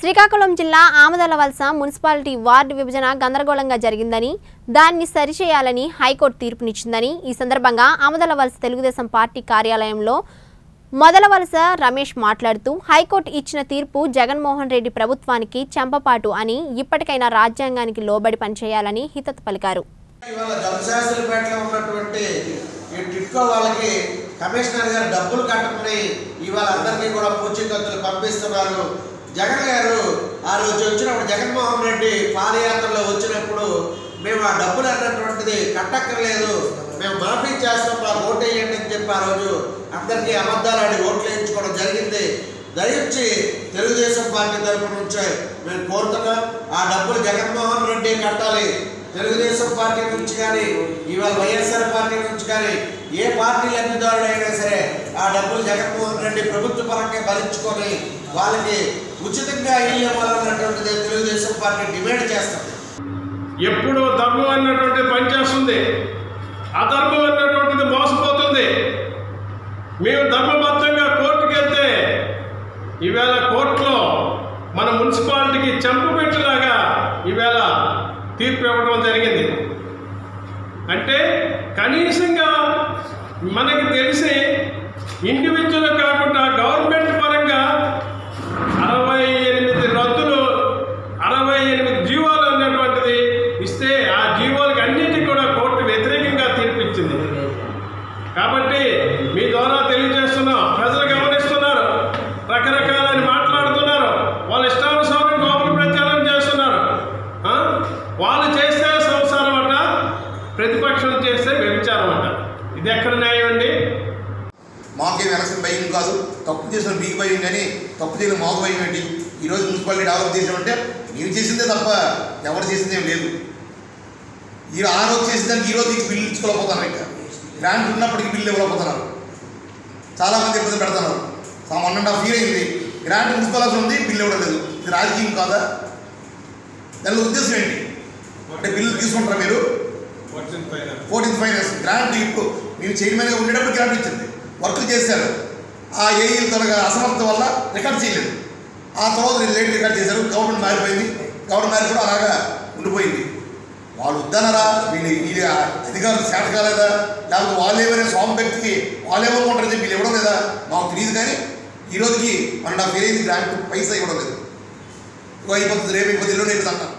శ్రీకాకుళం జిల్లా ఆమదల వలస municipality ward విభజన గందరగోళంగా జరిగిందని దాన్ని సరిచేయాలని హైకోర్టు తీర్పునిచ్చిందని ఈ సందర్భంగా ఆమదల వలస తెలుగుదేశం పార్టీ కార్యాలయంలో మొదల వలస రమేష్ మాట్లాడుతూ హైకోర్టు ఇచ్చిన తీర్పు జగన్మోహన్ రెడ్డి ప్రభుత్వానికి చెంపపాటు అని ఇప్పటికైనా రాజ్యాంగానికి లోబడి పనిచేయాలని హితత్ పలికారు ఇవాళ జలశాసులపేటలో ఉన్నటువంటి ఈ టిట్కో వాళ్ళకి కమిషనర్ గారు డబ్బులు కట్టమని ఇవాళ అందరికీ కూడా పూచీకత్తులు పంపిస్తున్నారు జగన్ గారు ఆ రోజు వచ్చినప్పుడు జగన్మోహన్ రెడ్డి పాదయాత్రలో వచ్చినప్పుడు మేము ఆ డబ్బులు అన్నటువంటిది కట్టక్కర్లేదు మేము మాఫీ చేస్తాం మాకు ఓటు వేయండి అని చెప్పి ఆ రోజు అందరికీ అబద్ధాలు ఆడి ఓట్లు వేయించుకోవడం జరిగింది దయచి తెలుగుదేశం పార్టీ తరపు నుంచి మేము కోరుతున్నాం ఆ డబ్బులు జగన్మోహన్ రెడ్డి కట్టాలి తెలుగుదేశం పార్టీ నుంచి కానీ ఇవాళ వైఎస్ఆర్ పార్టీ నుంచి కానీ ఏ పార్టీ లబ్ధిదారుడైనా సరే ఆ డబ్బులు జగన్మోహన్ రెడ్డి ప్రభుత్వ పరంగా భరించుకొని వాళ్ళకి ఉచితంగా ఇల్లు ఇవ్వాలన్నటువంటిది తెలుగుదేశం పార్టీ డిమాండ్ చేస్తుంది ఎప్పుడు ధర్మం అన్నటువంటిది పనిచేస్తుంది అధర్మం అన్నటువంటిది మోసపోతుంది మేము ధర్మబద్ధంగా కోర్టుకు వెళ్తే ఈవేళ కోర్టులో మన మున్సిపాలిటీకి చెంపపెట్టేలాగా ఈవేళ తీర్పు ఇవ్వడం జరిగింది అంటే కనీసంగా మనకి తెలిసి ఇండివిజువల్ కాకుండా గవర్నమెంట్ పరంగా అరవై ఎనిమిది రద్దులు అరవై ఎనిమిది జీవోలు అన్నటువంటిది ఇస్తే ఆ జీవోలకి అన్నిటికీ కూడా కోర్టు వ్యతిరేకంగా తీర్పిచ్చింది కాబట్టి మీ ద్వారా తెలియజేస్తున్నాం ప్రజలు గమనిస్తున్నారు రకరకాలని మాట్లాడుతున్నారు వాళ్ళ ఇష్టానుసారం గోపుల ప్రచారం చేస్తున్నారు ఆ? వాళ్ళు చేస్తే సంసారం అంట ప్రతిపక్షం చేస్తే వ్యభిచారం అంట ఇది ఎక్కడ న్యాయం అండి మాకేం ఎలక్షన్ భయం కాదు తప్పు చేసిన మీకు భయం కానీ తప్పు చేయడం మాకు భయం ఏంటి ఈరోజు మున్సిపాలిటీ డెవలప్ చేసామంటే మేము చేసిందే తప్ప ఎవరు చేసింది ఏం లేదు ఈ ఆ రోజు చేసిన దానికి ఈ రోజు మీకు బిల్లు ఇచ్చుకోలేకపోతున్నారు ఇంకా గ్రాంట్ ఉన్నప్పటికీ బిల్లు ఇవ్వలేకపోతున్నారు చాలామంది ఇబ్బంది పెడుతున్నారు వన్ అండ్ హాఫ్ ఇయర్ అయింది గ్రాంట్ మున్సిపాలిటీ ఉంది బిల్లు ఇవ్వడం లేదు ఇది రాజకీయం కాదా దాని ఉద్దేశం ఏంటి అంటే బిల్లు తీసుకుంటారా మీరు ఫోర్టీన్త్ ఫైనాన్స్ గ్రాంట్ ఇప్పుడు నేను చైర్మన్గా ఉండేటప్పుడు గ్రాంట్ ఇచ్చింది వర్కులు చేశారు ఆ ఏఈల త్వరగా అసమర్థత వల్ల రికార్డ్ చేయలేదు ఆ తర్వాత లేట్ రికార్డ్ చేశారు గవర్నమెంట్ మారిపోయింది గవర్నమెంట్ మారి కూడా అలాగా ఉండిపోయింది వాళ్ళు వద్దనరా వీళ్ళు వీళ్ళ అధికారులు చేత కాలేదా లేకపోతే వాళ్ళు ఏమైనా స్వామి వ్యక్తికి వాళ్ళు ఏమనుకుంటారని చెప్పి వీళ్ళు ఇవ్వడం లేదా మాకు తెలియదు కానీ ఈ రోజుకి మన నా పేరేది గ్రాంట్ పైసా ఇవ్వడం లేదు ఇగో అయిపోతుంది రేపు అయిపోతుంది ఎల్లుండి అయిపోతుంది అంటారు